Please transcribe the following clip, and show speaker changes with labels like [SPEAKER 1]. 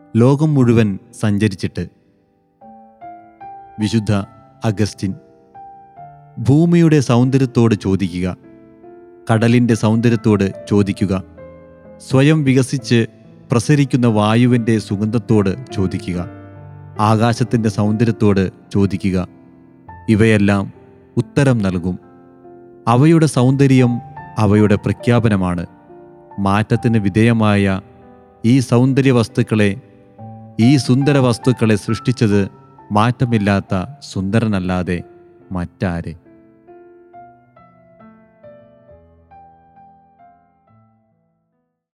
[SPEAKER 1] ലോകം മുഴുവൻ സഞ്ചരിച്ചിട്ട് വിശുദ്ധ അഗസ്റ്റിൻ ഭൂമിയുടെ സൗന്ദര്യത്തോട് ചോദിക്കുക കടലിൻ്റെ സൗന്ദര്യത്തോട് ചോദിക്കുക സ്വയം വികസിച്ച് പ്രസരിക്കുന്ന വായുവിൻ്റെ സുഗന്ധത്തോട് ചോദിക്കുക ആകാശത്തിൻ്റെ സൗന്ദര്യത്തോട് ചോദിക്കുക ഇവയെല്ലാം ഉത്തരം നൽകും അവയുടെ സൗന്ദര്യം അവയുടെ പ്രഖ്യാപനമാണ് മാറ്റത്തിന് വിധേയമായ ഈ സൗന്ദര്യ വസ്തുക്കളെ ഈ സുന്ദര വസ്തുക്കളെ സൃഷ്ടിച്ചത് മാറ്റമില്ലാത്ത സുന്ദരനല്ലാതെ മറ്റാരെ